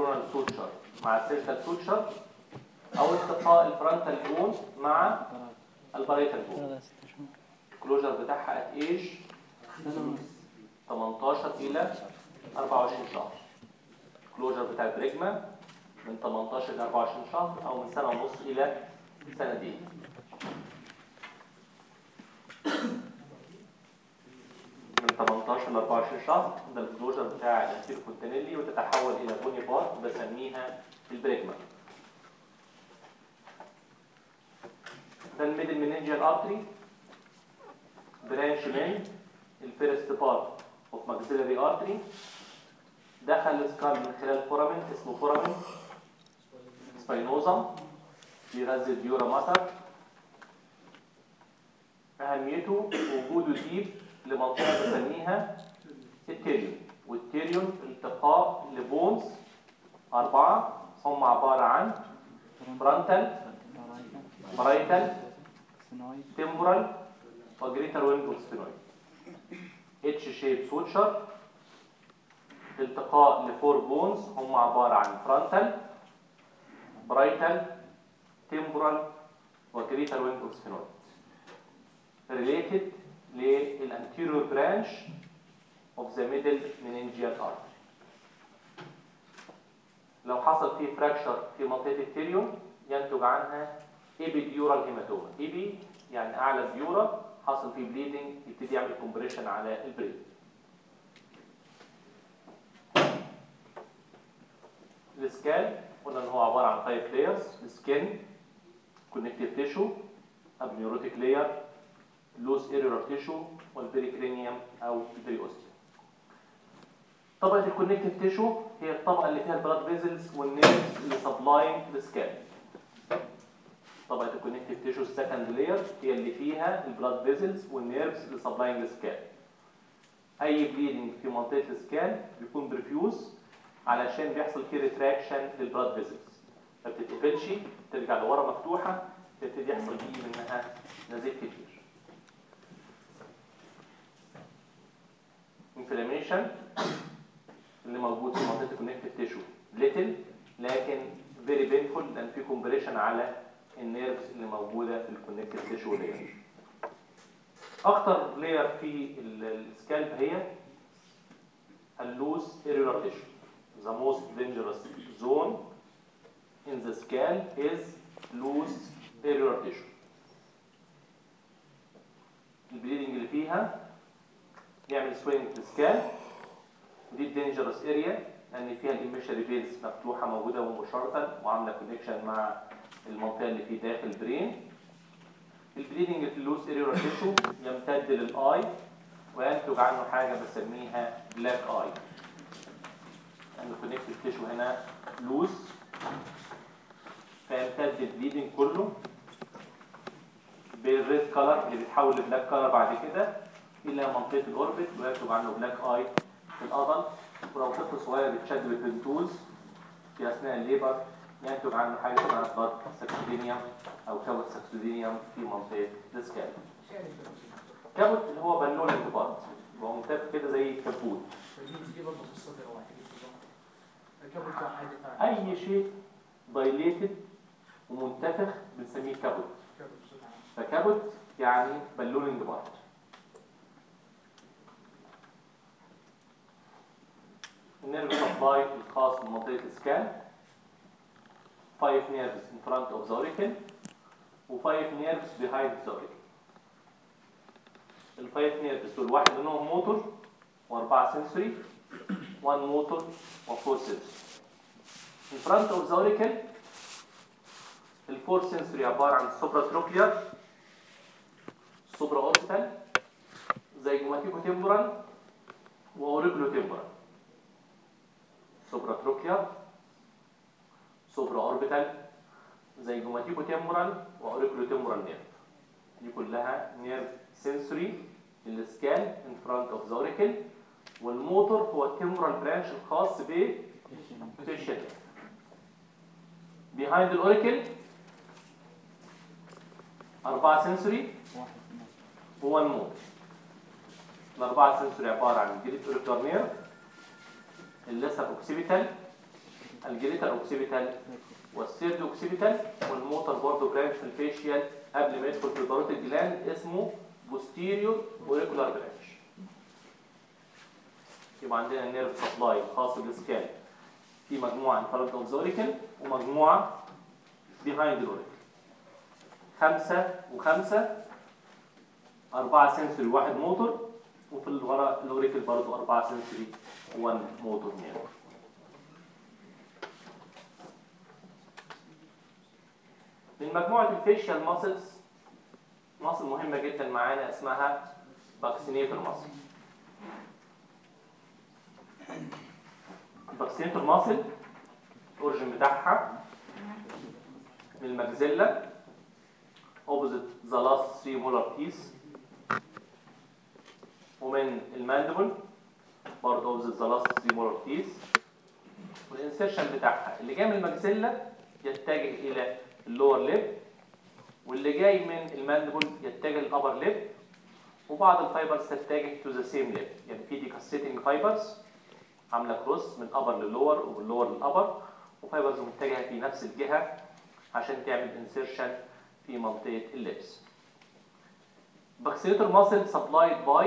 كورونال سوتشر مع السيركال سوتشر او التقاء الفرونتال بون مع الباريتال بون الكلوجر بتاعها ات ايج 18 الى 24 شهر الكلوجر بتاع البريجما من 18 ل 24 شهر او من سنه ونص الى سنتين من 18 ل 24 شهر ده الكلوجر بتاع الانتيرو كونتينيلي وتتحول الى بوني بار بسميها البريجما ده الميدل مننجيال ارتري برانش من الفيرست بارت اوف ماكسيلري ارتري دخل السكال من خلال فورامين اسمه فورامين سباينوزا بيغذي الديورا ماتر أهميته وجوده ديب لمنطقة بسميها التيريون والتيريون التقاء لبونز أربعة هم عبارة عن فرونتال برايتال تمبرال وجريتال وينج سبينويد اتش شيب سوتشر التقاء لفور بونز هم عبارة عن فرونتال برايتال تمبرال وجريتال وينج سبينويد related للانتيريور برانش of the middle meningeal artery لو حصل فيه فراكشر في منطقة التيريوم ينتج عنها ايبيديورال هيماتوما ايبي يعني اعلى الديورا حصل فيه بليدنج يبتدي يعمل كومبريشن على البرين السكال قلنا ان هو عباره عن 5 لايرز السكين كونكتيف تيشو ابنيوروتيك لاير لوس ايريور تيشو والبريكرينيوم او البريوستيوم طبقه الكونكتيف تيشو هي الطبقه اللي فيها البلاد فيزلز والنيرفز اللي سبلاين السكال طبقه الكونكتيف تيشو السكند لاير هي اللي فيها البلاد فيزلز والنيرفز اللي سبلاين السكال اي بليدنج في منطقه السكال بيكون بريفيوز علشان بيحصل فيه ريتراكشن للبلاد فيزلز ما بتتقفلش ترجع لورا مفتوحه يبتدي يحصل فيه منها نزيف كتير انفلاميشن اللي موجود في منطقه الكونكتيف تيشو ليتل لكن فيري بينفول لان في كومبريشن على النيرفز اللي موجوده في الكونكتيف تيشو لاير اخطر لاير في السكالب هي اللوس ايريولار تيشو the most dangerous zone in the scalp is loose areolar tissue البليدنج اللي فيها يعمل سوينج في السكال ودي الدينجرس اريا لان فيها الاميشري فيلز مفتوحه موجوده مباشره وعامله كونكشن مع المنطقه اللي في داخل البرين البليدنج في اللوس اريولار تيشو يمتد للاي وينتج عنه حاجه بسميها بلاك اي لان الكونكتيف تيشو هنا لوس فيمتد البليدنج كله بالريد كلر اللي بيتحول لبلاك كلر بعد كده الى منطقه الاوربت وينتج عنه بلاك اي في الأضل ولو طفل صغير بيتشد بالبنتوز في اثناء الليبر ينتج عنه حاجه اسمها بلاد ساكسودينيوم او كابوت ساكسودينيوم في منطقه السكال كابوت اللي هو بالون انتباط هو منتفخ كده زي الكبوت اي شيء دايليتد ومنتفخ بنسميه كابوت فكابوت يعني بالون انتباط النيرف سبلاي الخاص بمنطقه السكال 5 nerves in front of the auricle و 5 nerves behind the auricle ال 5 nerves دول واحد منهم موتور واربعه سنسوري 1 موتور و 4 سنسوري in front of the auricle ال 4 سنسوري عباره عن سوبرا تروكليار سوبرا اوربيتال زيجوماتيكو تمبورال واوريكولو تمبورال سوبرا تروكيا سوبرا اوربيتال زي جوماتيكو تيمورال واوريكولو تيمورال نيرف دي كلها نيرف سنسوري للسكال ان فرونت اوف ذا اوريكل والموتور هو التيمورال برانش الخاص ب فيشل بيهايند الاوريكل أربعة سنسوري وون موتور الأربعة سنسوري عبارة عن الجريت اوريكولار نيرف الليسر اوكسيبيتال الجريتر اوكسيبيتال والسيرد اوكسيبيتال والموتر برضه برانش في الفيشيال قبل ما يدخل في الباروتيد جلاند اسمه بوستيريور اوريكولار برانش يبقى عندنا النيرف سبلاي خاص بالسكال في مجموعه انفراد اوف اوريكل ومجموعه بيهايند الاوريكل خمسه وخمسه أربعة سنسوري واحد موتور وفي الورا الأوريكل برضه أربعة سنسوري وان موتور نيرف من مجموعة الفيشيال ماسلز ماسل مهمة جدا معانا اسمها باكسينيتور ماسل الباكسينيتور ماسل الأوريجين بتاعها من المجزلة opposite the last three molar teeth ومن الماندبل برضه opposite the last three molar teeth والانسيرشن بتاعها اللي جاي من المجزلة يتجه إلى اللور ليب واللي جاي من الماندبل يتجه للأبر ليب وبعض الفايبرز تتجه تو ذا سيم ليب يعني في ديكاستيتنج فايبرز عامله كروس من ابر للور ومن لور للابر وفايبرز متجهه في نفس الجهه عشان تعمل انسيرشن في منطقه اللبس. Vaccinator muscle supplied by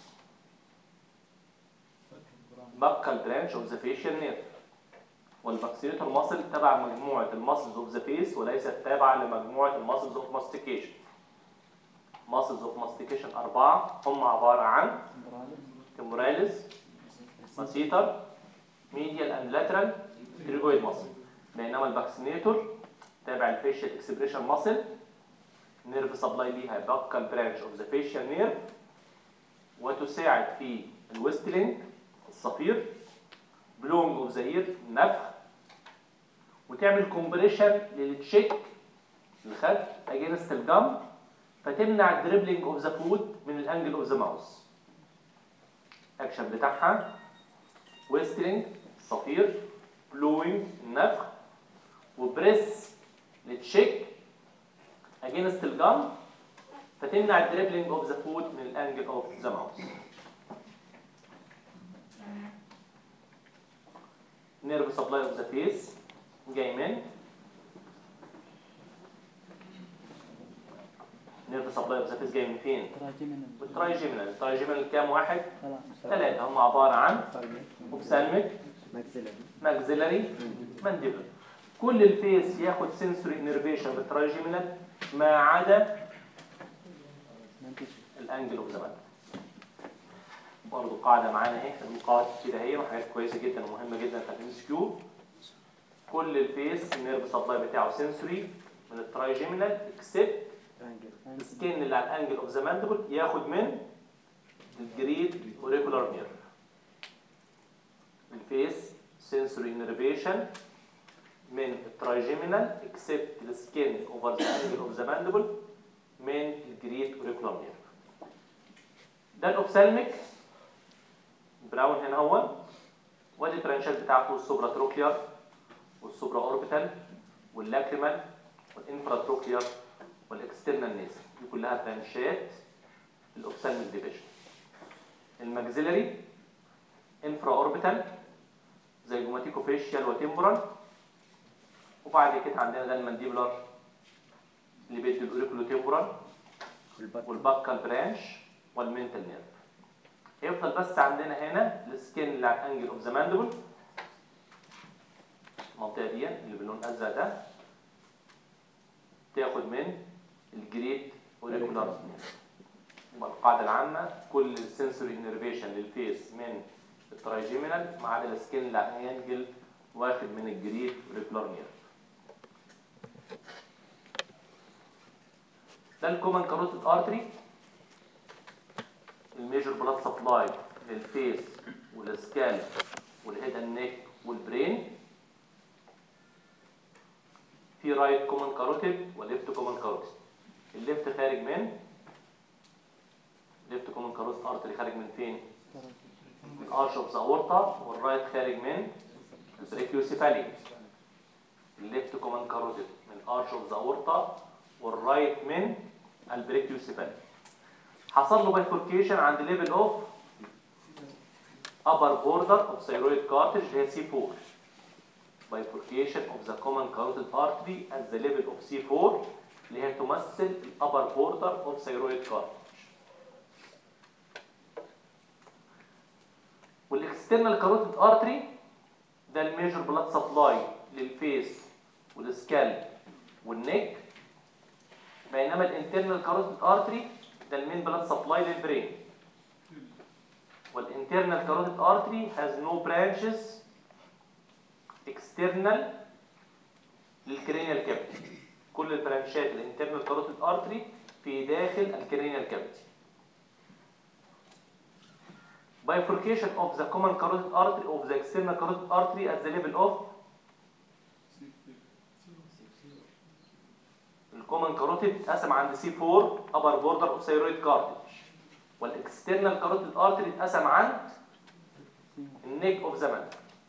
buccal branch of the facial nerve. والفاكسينيتور ماسل تبع مجموعة الماسلز اوف ذا فيس وليست تابعة لمجموعة الماسلز اوف ماستيكيشن. ماسلز اوف ماستيكيشن أربعة هم عبارة عن تموراليز مسيتر ميديال اند لاترال تريجويد ماسل بينما الفاكسينيتور تابع الفيشيال اكسبريشن ماسل نيرف سبلاي ليها باكال برانش اوف ذا فيشيال نيرف وتساعد في الويستلينج الصفير بلونج اوف ذا اير نفخ وتعمل كومبريشن للتشيك الخد اجينست الجم فتمنع الدريبلينج اوف ذا فود من الانجل اوف ذا ماوس اكشن بتاعها ويستلينج صفير بلوينج النفخ وبريس للتشيك اجينست الجم فتمنع الدريبلينج اوف ذا فود من الانجل اوف ذا ماوس نيرف سبلاي اوف ذا فيس جاي من نيرف سبلاي اوف ذا فيس جاي من فين؟ والترايجيمينال الترايجيمينال كام واحد؟ ثلاثة هم عبارة عن اوبسالميك ماكسيلاري مانديبل كل الفيس ياخد سنسوري انرفيشن بالترايجيمينال ما عدا الانجل اوف ذا برضه قاعدة معانا اهي القواعد كده اهي وحاجات كويسة جدا ومهمة جدا في الام كيو كل الفيس النيرف سبلاي بتاعه سنسوري من الترايجيمينال اكسبت السكين اللي على الانجل اوف ذا ماندبل ياخد من الجريد اوريكولار نيرف الفيس سنسوري انرفيشن من الترايجيمينال اكسبت السكين اوفر ذا انجل اوف ذا ماندبل من الجريد اوريكولار نيرف ده الاوبسالميك براون هنا هو وادي البرانشات بتاعته السوبرا تروكليار والسوبرا اوربيتال واللاكريمال والانفرا تروكليار والاكسترنال نيزل دي كلها برانشات الاوبسالميك ديفيجن الماكسيلاري انفرا اوربيتال زي جوماتيكو فيشيال وتمبرال وبعد كده عندنا ده المانديبولار اللي بيدي الاوريكولو تمبرال والباكال برانش والمنتال نيرف يفضل بس عندنا هنا السكين اللي على الانجل اوف ذا ماندبل المنطقه دي اللي باللون الازرق ده تاخد من الجريد اوريكولار نيرف يبقى القاعده العامه كل السنسوري انرفيشن للفيس من الترايجيمينال ما عدا السكين اللي على الانجل واخد من الجريد اوريكولار نيرف ده الكومن كاروتيد ارتري الميجر بلاد سبلاي للفيس والسكالب والهيد اند نيك والبرين في رايت كومن كاروتيد وليفت كومن كاروتيد الليفت خارج من ليفت كومن كاروتيد ارتري خارج من فين؟ من ارش اوف ذا اورتا والرايت خارج من البريكيوسيفالي الليفت كومن كاروتيد من ارش اوف ذا اورتا والرايت من البريكيوسيفالي حصل له بايفوركيشن عند ليفل اوف upper border of thyroid cartilage اللي هي سي 4 bifurcation of the common carotid artery at the level of C4 اللي هي تمثل ال upper border of thyroid cartilage. والاكسترنال كاروتيد ارتري ده الميجر بلاد سبلاي للفيس والسكال والنك بينما الانترنال كاروتيد ارتري ده المين بلاد سبلاي للبرين والانترنال كاروتيد ارتري has no branches external للكرينيال كافيتي كل البرانشات الانترنال كاروتيد ارتري في داخل الكرينيال كافيتي bifurcation of the common carotid artery of the external carotid artery at the level of الكومن كاروتيد اتقسم عند سي 4 upper border of thyroid cartilage والاكسترنال كاروتيد ارتري اتقسم عند النيك اوف ذا مان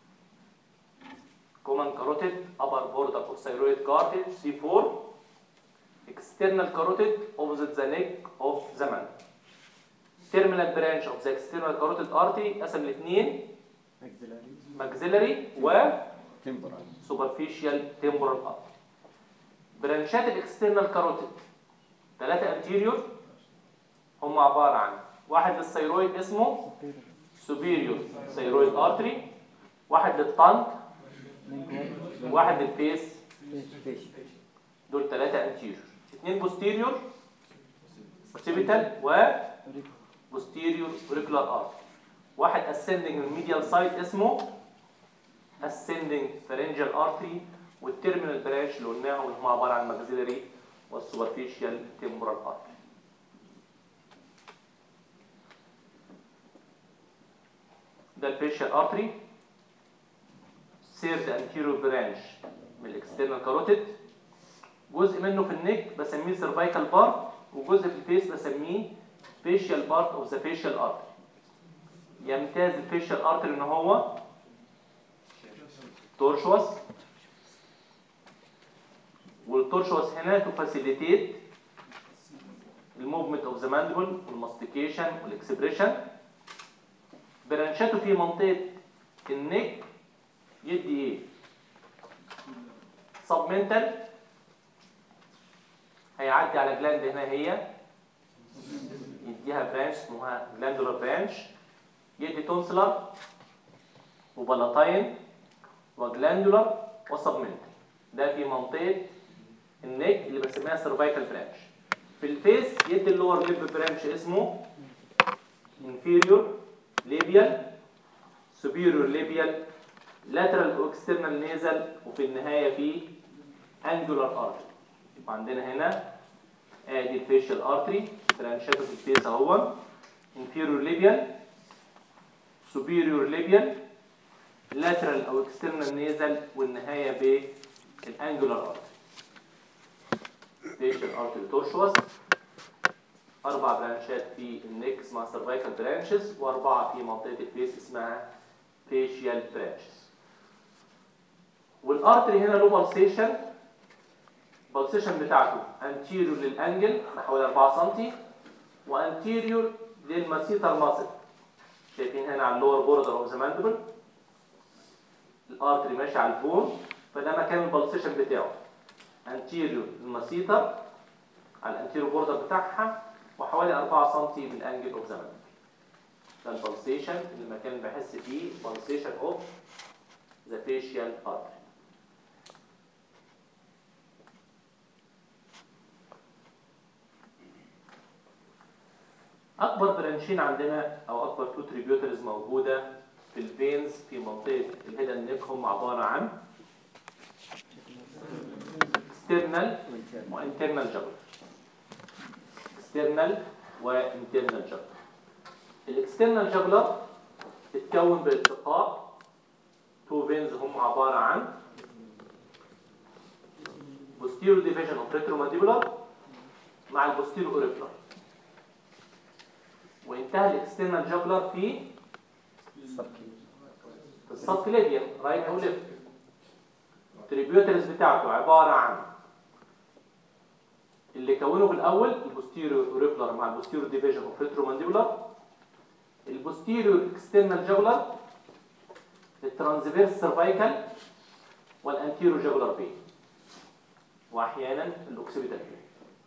common carotid upper border of thyroid cartilage C4 external carotid opposite the neck of the man terminal branch of the external carotid artery قسم الاثنين maxillary و تمبرال superficial temporal artery برانشات الاكسترنال كاروتيد ثلاثة anterior هم عبارة عن واحد للثيرويد اسمه superior thyroid artery واحد للطنك واحد للفيس دول ثلاثة anterior اثنين posterior occipital و posterior auricular artery واحد ascending من medial side اسمه ascending pharyngeal artery والتيرمينال برانش اللي قلناهم اللي هم عباره عن maxillary والسوبرفيشال temporal artery ده الفيشال ارتري سيرد انتيريور برانش من الاكسترنال كاروتيد جزء منه في النك بسميه سيرفايكال بارت وجزء في الفيس بسميه فيشال بارت اوف ذا فيشال ارتري يمتاز الفيشال ارتري ان هو تورشوس والتورشوس هنا تفاسيليتيت الموفمنت اوف ذا ماندبل والماستيكيشن والاكسبريشن برانشاته في منطقه النك يدي ايه سبمنتال هيعدي على جلاند هنا هي يديها برانش اسمها جلاندولار برانش يدي تونسلر وبلاتاين وجلاندولار وسبمنتال ده في منطقه النك اللي بسميها سيرفايكال برانش في الفيس يدي اللور ليب برانش اسمه inferior labial superior labial lateral او external nasal وفي النهايه في angular artery يبقى عندنا هنا ادي الفيشال ارتري برانشاته في الفيس اهو inferior labial superior labial lateral او external nasal والنهايه بالانجولار ارتري فيشال ارتري تورشوس اربع برانشات في النك اسمها سيرفايكال برانشز واربعه في منطقه الفيس اسمها فيشيال برانشز والارتري هنا له بالسيشن بالسيشن بتاعته انتيريور للانجل حوالي 4 سم وانتيريور للماسيتر ماسل شايفين هنا على اللور بوردر اوف ذا ماندبل الارتري ماشي على البون فده مكان البلسيشن بتاعه انتيريور للماسيتر على الانتيريور بوردر بتاعها وحوالي 4 سم من الانجل اوف ذا ماندبل ده البلسيشن المكان اللي بحس فيه بالسيشن اوف ذا فيشيال ارتري اكبر برانشين عندنا او اكبر تو تريبيوترز موجوده في الفينز في منطقه الهيدن نيك هم عباره عن external وانترنال جبر external وانترنال جبر الاكسترنال جبلر تتكون بالتقاء تو فينز هم عباره عن posterior division of retromandibular مع البوستيرو auricular وانتهى الاكسترنال جابلر في في السب كليفيا رايت او ليفت التريبيوترز بتاعته عباره عن اللي كونه في الاول البوستيريور اوريكولار مع البوستيريور ديفيجن اوف ريترومانديبولار البوستيريور اكسترنال جابلر الترانسفيرس سيرفايكال والانتيرو جاجولار فين واحيانا الاوكسيبيتال فين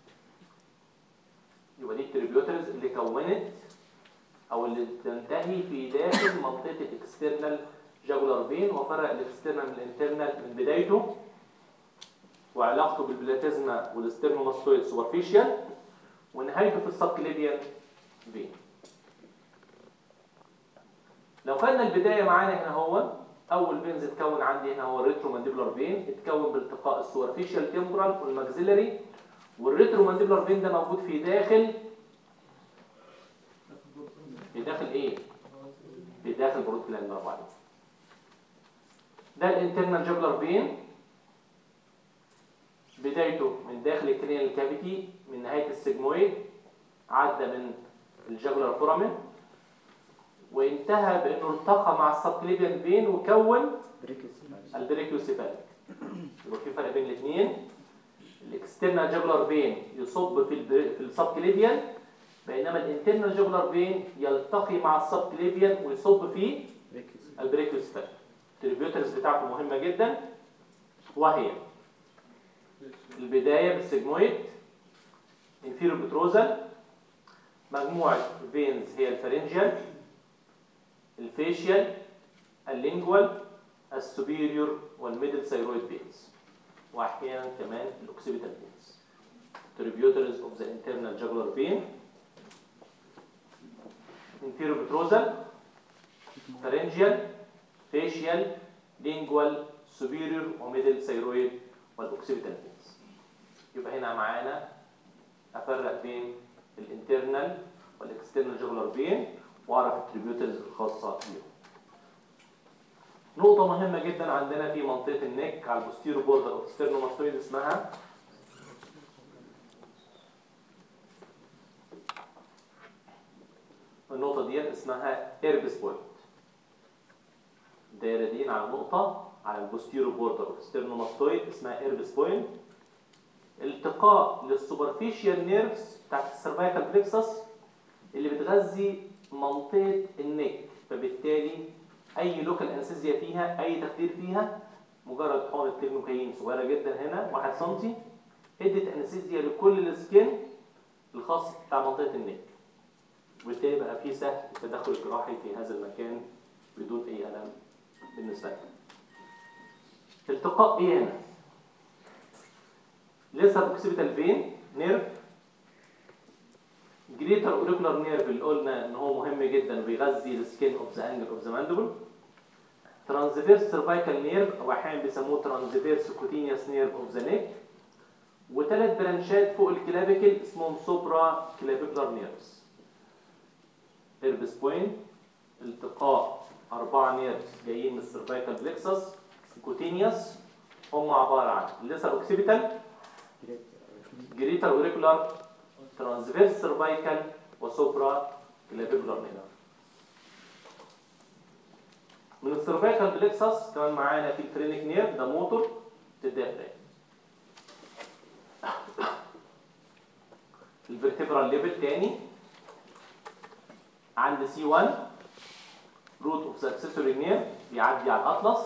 يبقى دي التريبيوترز اللي كونت او اللي تنتهي في داخل منطقه الاكسترنال جاجولار فين وفرق الاكسترنال من الانترنال من بدايته وعلاقته بالبلاتيزما والسترنوماستويد سوبرفيشال ونهايته في السبكليفيان فين لو خدنا البدايه معانا هنا هو اول فينز اتكون عندي هنا هو الريترو مانديبولار فين اتكون بالتقاء السوبرفيشال تمبرال والماكسيلري والريترو مانديبولار فين ده موجود في داخل في داخل ايه في داخل برود جلاند برافو عليك ده الانترنال جاجولار فين بدايته من داخل الكرينيال كافيتي من نهايه السجمويد عدى من الجاجولار فورامين وانتهى بانه التقى مع السبكليفيان فين وكون البريكيوسيفاليك يبقى في فرق بين الاثنين الاكسترنال جاجولار فين يصب في البر... في السبكليفيان بينما الانترنال جاجولار فين يلتقي مع السبكليفيان ويصب في البريكيوسيفاليك التريبيوترز بتاعته مهمه جدا وهي البدايه بالسجمويد انفيرو بتروزال مجموعه فينز هي الفارنجيال الفيشيال اللينجوال السوبيريور والميدل ثايرويد فينز واحيانا كمان الاوكسيبيتال فينز tributaries of the internal jugular vein inferior petrosal pharyngeal facial lingual superior وميدل ثايرويد والاوكسيبيتال فينز يبقى هنا معانا افرق بين الانترنال والاكسترنال جوجلر فين واعرف التريبيوترز الخاصه بيهم نقطة مهمة جدا عندنا في منطقة النك على البوستيرو بوردر اوف ستيرنوماستويد اسمها النقطة دي اسمها ايربس بوينت الدايرة دي على نقطة على البوستيرو بوردر اوف ستيرنوماستويد اسمها ايربس بوينت التقاء للسوبرفيشال نيرفز بتاعت السيرفايكال بلكسس اللي بتغذي منطقة النك فبالتالي أي لوكال انستيزيا فيها أي تخدير فيها مجرد حقنة تيرموكاين صغيرة جدا هنا 1 سم ادت انستيزيا لكل السكين الخاص بتاع منطقة النك وبالتالي بقى في سهل التدخل الجراحي في هذا المكان بدون أي ألم بالنسبة لنا. التقاء إيه هنا؟ ليسر اوكسيبيتال فين نيرف جريتر اوريكولار نيرف اللي قلنا ان هو مهم جدا وبيغذي السكين اوف ذا انجل اوف ذا ماندبل ترانزفيرس سيرفايكال نيرف او احيانا بيسموه ترانزفيرس كوتينيوس نيرف اوف ذا نيك وثلاث برانشات فوق الكلافيكل اسمهم سوبرا كلافيكولار نيرفز ايربس بوينت التقاء اربعه نيرفز جايين من السيرفايكال بلكسس كوتينيوس هم عباره عن الليسر اوكسيبيتال جريتر اوريكولار ترانسفيرس سيرفايكال وسوبرا كلافيكولار نيرف من السيرفايكال بلكسس كمان معانا في الفرينك نيرف ده موتور للدافع الفرتبرال ليفل تاني عند سي 1 روت اوف ذا اكسسوري نيرف بيعدي على الاطلس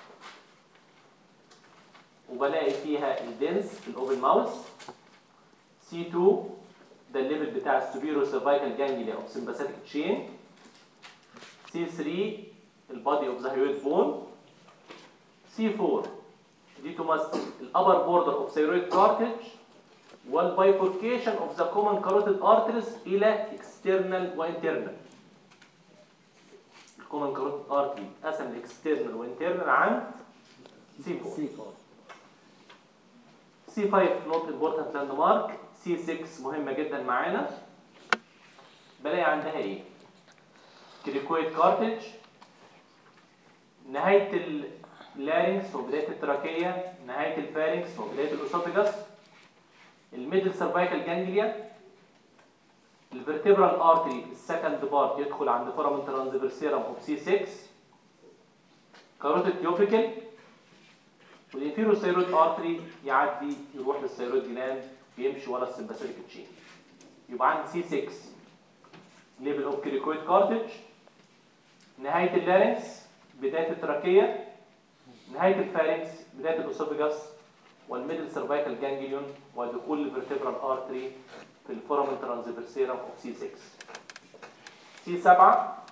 وبلاقي فيها الدنس في الاوبن ماوس سي 2 ده الليفل بتاع السوبيرو سيرفايكال جانجليا اوف سمباثيك تشين سي 3 البادي اوف ذا هيويد بون سي 4 دي تمثل الابر بوردر اوف ثيرويد كارتج والبايفوركيشن اوف ذا كومن كاروتيد ارتريز الى اكسترنال وانترنال الكومن كاروتيد ارتري قسم الاكسترنال وانترنال عن سي 4 سي 4 سي 5 نوت امبورتنت لاند مارك سي 6 مهمه جدا معانا بلاقي عندها ايه كريكويد كارتج نهايه اللارynx وبدايه التراكيه نهايه الفارنكس وبدايه الاسوفيجاس الميدل سيرفايكال جانجليا الفرتبرال ارتري السكند بارت يدخل عند فورامين ترانسفيرسيرم اوف سي 6 كاروتيد يوبيكل والانفيرو ثيرويد ارتري يعدي يروح للثيرويد جلاند يمشي ورا السمباثيك تشين يبقى عندي سي 6 ليفل اوف كريكويد كارتج نهايه اللارنكس بدايه التراكيه نهايه الفارنكس بدايه الاسوفيجاس والميدل سيرفايكال جانجليون ودخول الفرتبرال ارتري في الفورامين ترانزفيرسيرم اوف سي 6 سي 7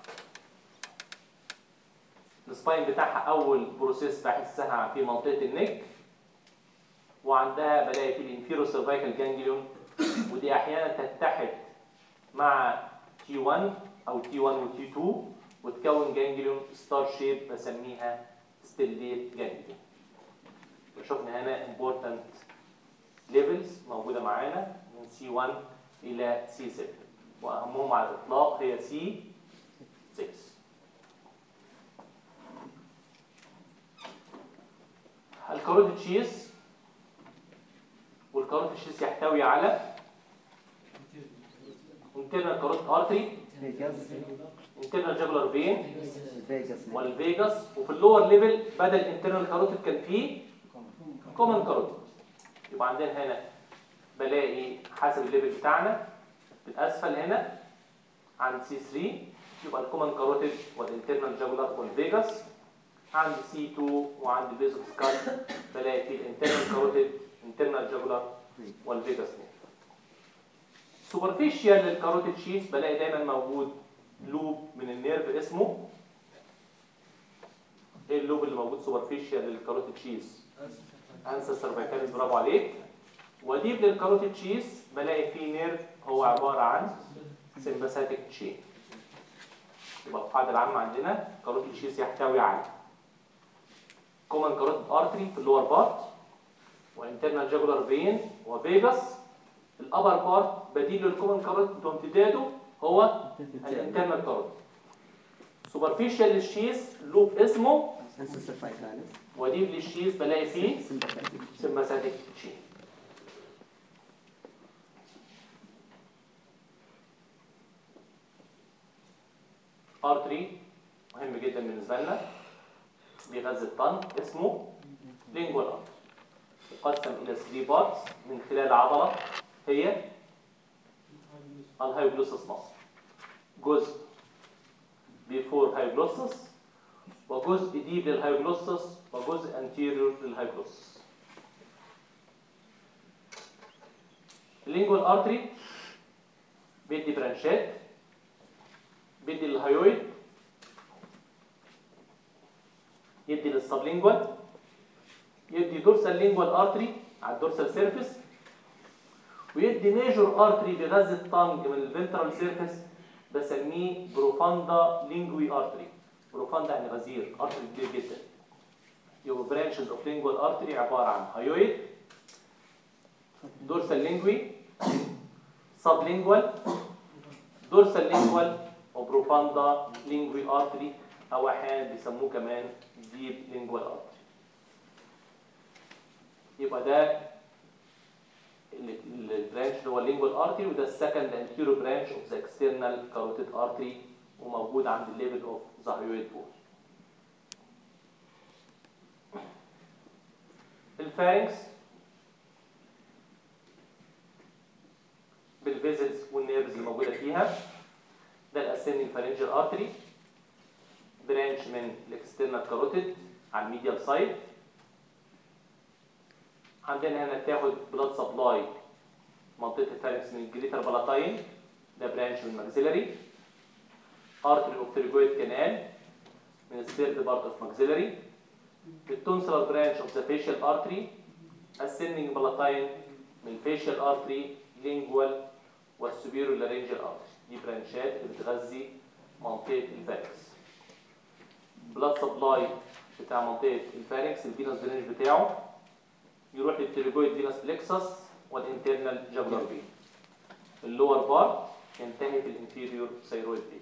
السباين بتاعها اول بروسيس بحسها في منطقه النك وعندها بلاقي في الانفيرو سيرفايكال جانجليون ودي احيانا تتحد مع تي 1 او تي 1 وتي 2 وتكون جانجليون ستار شيب بسميها ستيليت جانجليون شفنا هنا important levels موجودة معانا من C1 إلى C7 وأهمهم على الإطلاق هي C6 الكاروتيد تشيز والكاروتيد تشيز يحتوي على internal carotid artery فيجاس internal jugular vein فيجاس والفيجاس وفي اللور ليفل بدل internal carotid كان فيه كومن كاروتيد يبقى عندنا هنا بلاقي حسب الليفل بتاعنا في الاسفل هنا عند سي 3 يبقى الكومن كاروتيد والانترنال جاجولار والفيجاس عند سي 2 وعند البيزو سكال بلاقي في الانترنال كاروتيد انترنال جاجولار والفيجاس سوبرفيشال للكاروتيد شيث بلاقي دايما موجود لوب من النيرف اسمه ايه اللوب اللي موجود سوبرفيشال للكاروتيد شيث انسى سيرفيكاليس برافو عليك وديب للكاروتيد تشيز بلاقي فيه نيرف هو عباره عن سمباثيك تشين يبقى القاعده العامه عندنا كاروتيد تشيز يحتوي على كومن كاروتيد ارتري في اللور بارت وانترنال جاجولار فين وفيجاس الابر بارت بديل للكومن كاروتيد وامتداده هو الانترنال كاروتيد سوبرفيشال للشيز لوب اسمه انسى سيرفايكاليس وديب للشيز بلاقي فيه سمباثيك سمباثيك تشين ارتري مهم جدا بالنسبه لنا بيغذي الطن اسمه لينجوال ارتري يقسم الى 3 بارتس من خلال عضله هي الهايوجلوسس مصر جزء بيفور هايوجلوسس وجزء ديب للهايوجلوسس وجزء انتيريور للهايوجلوسس اللينجوال ارتري بيدي برانشات بيدي للهايويد يدي للسبلينجوال يدي دورسال لينجوال ارتري على الدورسال سيرفيس ويدي ميجور ارتري بيغذي الطنج من الفنترال سيرفيس بسميه بروفاندا لينجوي ارتري بروفاندا يعني غزير ارتري كبير جدا يبقى برانشز اوف لينجوال ارتري عباره عن هايويد دورسال لينجوي سبلينجوال دورسال لينجوال وبروفاندا لينجوي ارتري او احيانا بيسموه كمان ديب لينجوال ارتري يبقى ده البرانش اللي هو اللينجوال ارتري وده السكند انتيرو برانش اوف ذا اكسترنال كاروتيد ارتري وموجود عند الليفل اوف ذا هايويد بول الفارنكس بالفيزلز والنيرفز اللي موجوده فيها ده الاسندنج فارنجال ارتري برانش من الاكسترنال كاروتيد على الميديال سايد عندنا هنا تاخد بلاد سبلاي منطقه الفارنكس من الجريتر بلاتاين ده برانش من الماكسيلري ارتري اوف تريجويد كانال من الثيرد بارت اوف ماكسيلري التونسلر برانش اوف ذا فيشال ارتري ascending بلاتاين من الفيشال ارتري لينجوال والسوبيرو لارنجال ارتري دي برانشات اللي بتغذي منطقه الفارنكس بلاد سبلاي بتاع منطقه الفارنكس الفينوس درينج بتاعه يروح للتريجويد فينوس بلكسس والانترنال جابلر فين اللور بار ينتهي في الانفيريور ثيرويد فين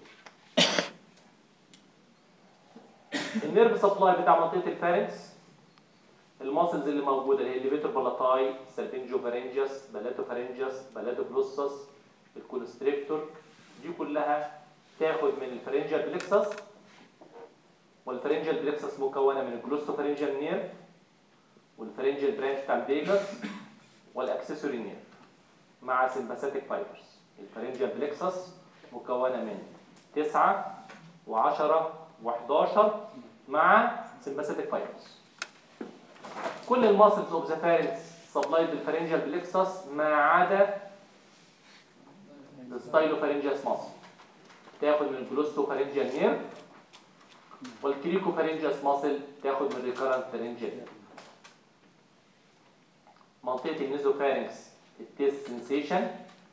النيرف سبلاي بتاع منطقه الفارنكس الماسلز اللي موجوده اللي هي الليفيتور بالاتاي سالفينجو فارنجيوس بلاتو فارنجيوس بلاتو جلوسس الكونستريكتور دي كلها تاخد من الفرنجال بلكسس والفرنجال بلكسس مكونه من الجلوسوفارنجال نيرف والفرنجال برانش بتاع الفيجاس والاكسسوري نيرف مع سمباثيك فايبرز الفرنجال بلكسس مكونه من 9 و10 و11 مع سمباثيك فايبرز كل الماسلز اوف ذا فارنكس سبلايد بالفارنجال بلكسس ما عدا الستايلوفارنجياس ماسل تاخد من الجلوستو فارنجيال نير والكريكو فارنجياس ماسل تاخد من الريكارنت فارنجيال نير منطقة النيزوفارنكس التيست سنسيشن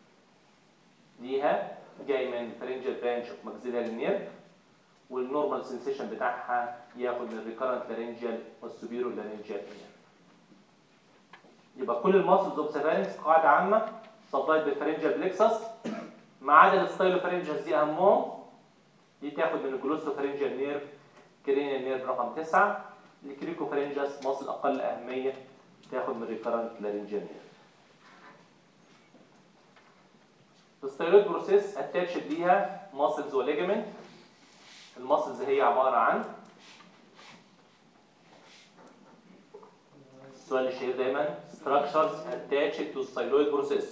ليها جاي من الفارنجيال برانش اوف ماكسيلاري نيرف والنورمال سنسيشن بتاعها ياخد من الريكارنت لارنجيال والسوبيرو لارنجيال نيرف يبقى كل الماسلز اوف ذا قاعده عامه سبلايد بالفارنجيال بلكسس ما عدا الستايلوفارنجيال دي اهمهم دي تاخد من الجلوسوفارنجيال نيرف كرينيال نيرف رقم 9 الكريكوفارنجياس ماسل اقل اهميه تاخد من ريكارنت لارنجيال نيرف الستايلويد بروسيس اتاتشد ليها ماسلز وليجمنت الماسلز هي عباره عن السؤال الشهير دايما structures attached to styloid process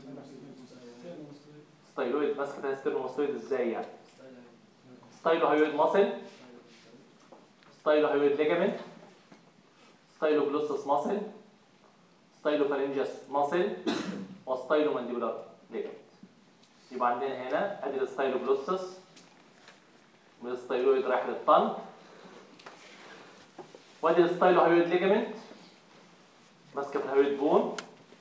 ستايلويد ماسكه فيها ستيرنوماستويد ازاي يعني ستايلو هايويد ماسل ستايلو هايويد ليجامنت ستايلو جلوسس ماسل ستايلو فارنجياس ماسل وستايلو مانديبولار ليجامنت يبقى عندنا هنا ادي الستايلو جلوسس من الستايلويد رايح للطن وادي الستايلو هايويد ليجامنت ماسكه في الهايويد بون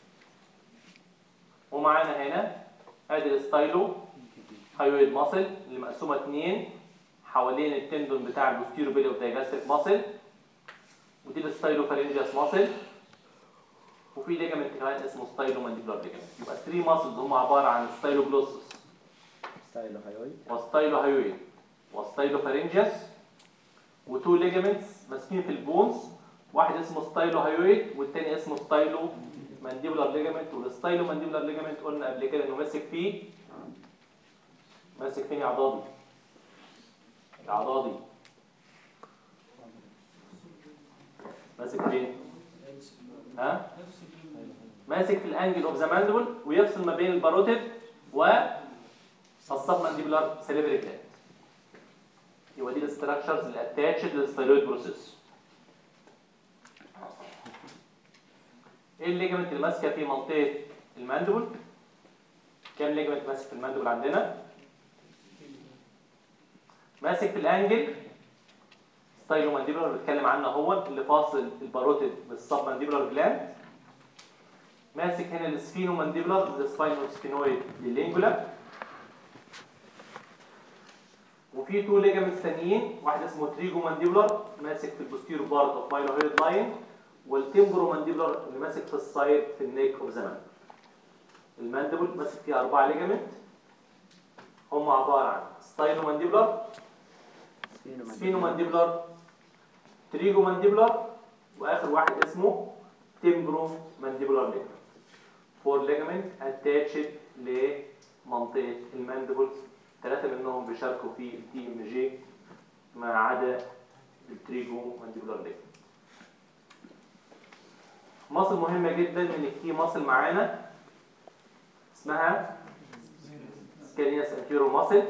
ومعانا هنا ادي الستايلو هايويد ماسل اللي مقسومه اتنين حوالين التندون بتاع البوستيرو بيلي اوف دايجاستريك ماسل ودي الستايلو فارنجياس ماسل وفي ليجامنت كمان اسمه ستايلو مانديبولار ليجامنت يبقى 3 ماسلز هم عباره عن ستايلو جلوسس ستايلو هايويد وستايلو هايويد وستايلو فارنجياس وتو ليجامنتس ماسكين في البونز واحد اسمه ستايلو هايويد والتاني اسمه ستايلو مانديبولار ليجامنت والستايلو مانديبولار ليجامنت قلنا قبل كده انه ماسك فيه ماسك فين يا عضاضي يا عضاضي ماسك فين ها ماسك في الانجل اوف ذا ماندبل ويفصل ما بين الباروتيد و السب مانديبولار سيليبري جلاند يبقى دي الاستراكشرز اللي اتاتشد للستايلويد بروسيس ايه الليجمنت اللي ماسكه في منطقه الماندبل كام ليجمنت ماسك في الماندبل عندنا ماسك في الانجل ستايلو مانديبولار بنتكلم عنه هو اللي فاصل الباروتيد بالسب مانديبولار جلاند ماسك هنا السفينو مانديبولار السباينو سفينويد لللينجولا وفي تو ليجامنتس ثانيين واحد اسمه تريجو مانديبولار ماسك في البوستيرو بارت اوف مايلوهيد لاين والتمبرو مانديبولار اللي ماسك في السايد في النيك اوف ذا الماندبل ماسك فيه اربعه ليجامنت هم عباره عن ستايلو مانديبولار سفينو مانديبولار تريجو مانديبولار واخر واحد اسمه تمبرو مانديبولار ليجامنت فور ليجامنت اتاتشد لمنطقه الماندبل ثلاثه منهم بيشاركوا في التي ام جي ما عدا التريجو مانديبولار ليجامنت مصل مهمة جدا من الكي مصل معانا اسمها سكالينياس انتيرو ماسل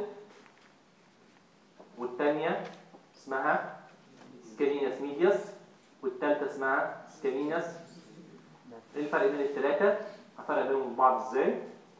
والثانية اسمها سكالينياس ميدياس والثالثة اسمها سكالينياس ايه الفرق بين الثلاثة؟ الفرق بينهم من بعض ازاي؟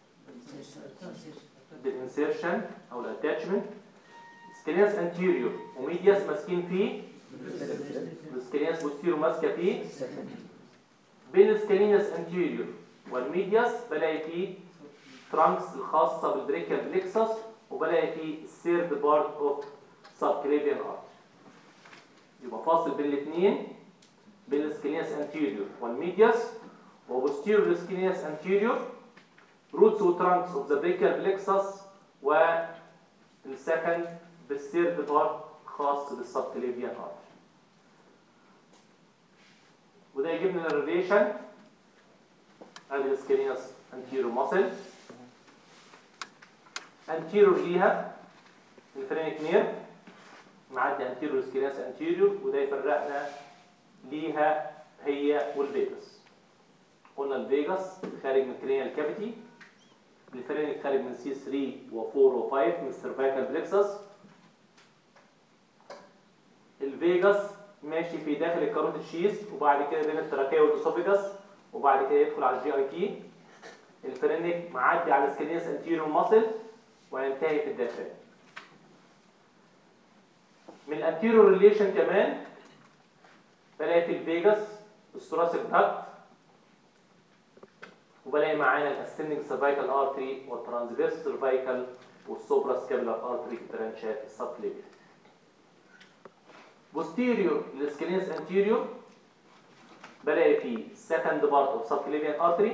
بالانسيرشن او الاتاتشمنت سكالينياس انتيريور وميدياس ماسكين فيه والسكالينياس بوستيرو ماسكة فيه بين السكالينياس انتيريور والميدياس بلاقي فيه ترانكس الخاصة بالبريكال بليكسس وبلاقي فيه السيرد بارت اوف سبكليفيان ارت يبقى فاصل بين الاثنين بين السكالينياس انتيريور والميدياس وبوستيريور السكالينياس انتيريور روتس وترانكس اوف ذا بريكال بليكسس والسكند بالسيرد بارت خاص بالسبكليفيان ارت وده يجيبنا الريليشن ادي السكالينس انتيرو ماسل انتيرو ليها الفرينك نير معدي انتيرو السكالينس انتيريور وده يفرقنا ليها هي والفيجاس قلنا الفيجاس خارج من الكرينيال كافيتي الفرينك خارج من سي 3 و4 و5 من السيرفايكال بلكسس الفيجاس ماشي في داخل الكاروتيد شيس وبعد كده بين التراكيه والاسوفيجاس وبعد كده يدخل على الجي اي تي الفرينك معدي على السكلينس انتيريور ماسل وينتهي في الداخل من الانتيريور ريليشن كمان بلاقي في الفيجاس الثوراسيك داكت وبلاقي معانا الاسندنج سيرفايكال ارتري والترانسفيرس سيرفايكال والسوبرا سكابولار ارتري برانشات السبكليفيا بوستيريور للسكلينس انتيريور بلاقي فيه second part of subclavian artery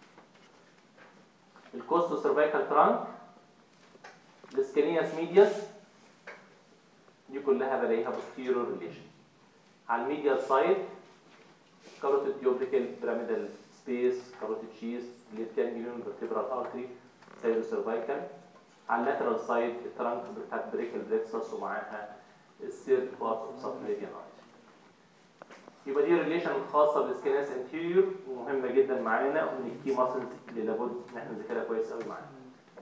الكوستو سيرفايكال ترانك السكلينياس ميدياس دي كلها بلاقيها posterior relation على الميديال سايد كاروتيد يوبريكال بيراميدال سبيس كاروتيد شيز ليفت جانجليون فيرتبرال ارتري سايدو سيرفايكال على اللاترال سايد الترانك بتاعت بريكال بلكسس ومعاها السيرد بارت اوف سبكليفيان ارتري يبقى دي ريليشن خاصه بالسكينس انتيريور ومهمه جدا معانا ومن الكي ماسلز اللي لابد ان احنا نذاكرها كويس قوي معانا.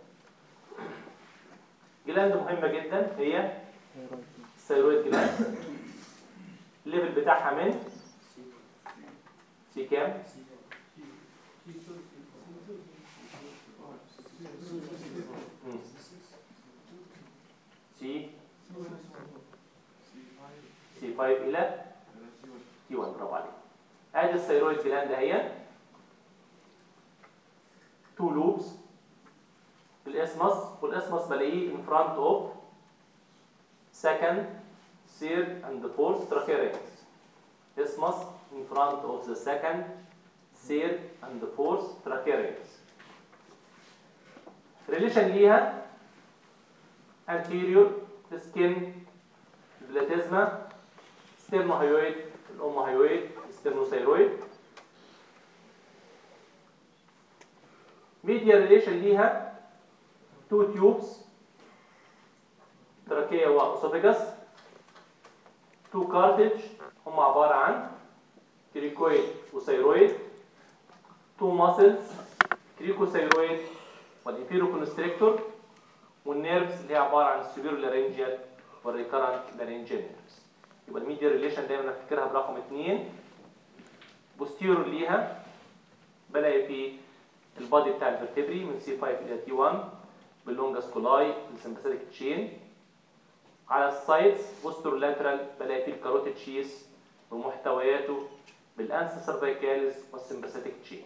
جلاند مهمه جدا هي الثيرويد جلاند الليفل بتاعها من سي كام؟ مم. سي سي 5 الى تي 1 برافو عليك ادي الثيرويد جلاند اهي تو لوبس الاسمس والاسمس بلاقيه in front of second third and the fourth tracheids isthmus in front of the second third and the fourth tracheids relation ليها anterior skin platysma ستيرنوهايويد الام هايويد ستيرنوثايرويد ميديا ريليشن ليها تو تيوبس تراكية واسوفيجاس تو كارتج هم عبارة عن كريكويد وثيرويد تو ماسلز كريكوثيرويد والانفيرو كونستريكتور والنيرفز اللي هي عبارة عن السوبيرو لارينجيال والريكارنت لارينجيال نيرفز يبقى الميديا ريليشن دايما نفتكرها برقم 2 بوستيرور ليها بلاقي في البادي بتاع الفرتبري من سي 5 الى تي 1 باللونجاس كولاي السمباثيك تشين على السايدز بوستر لاترال بلاقي فيه الكاروتيد شيس بمحتوياته بالانس سيرفيكاليس والسمباثيك تشين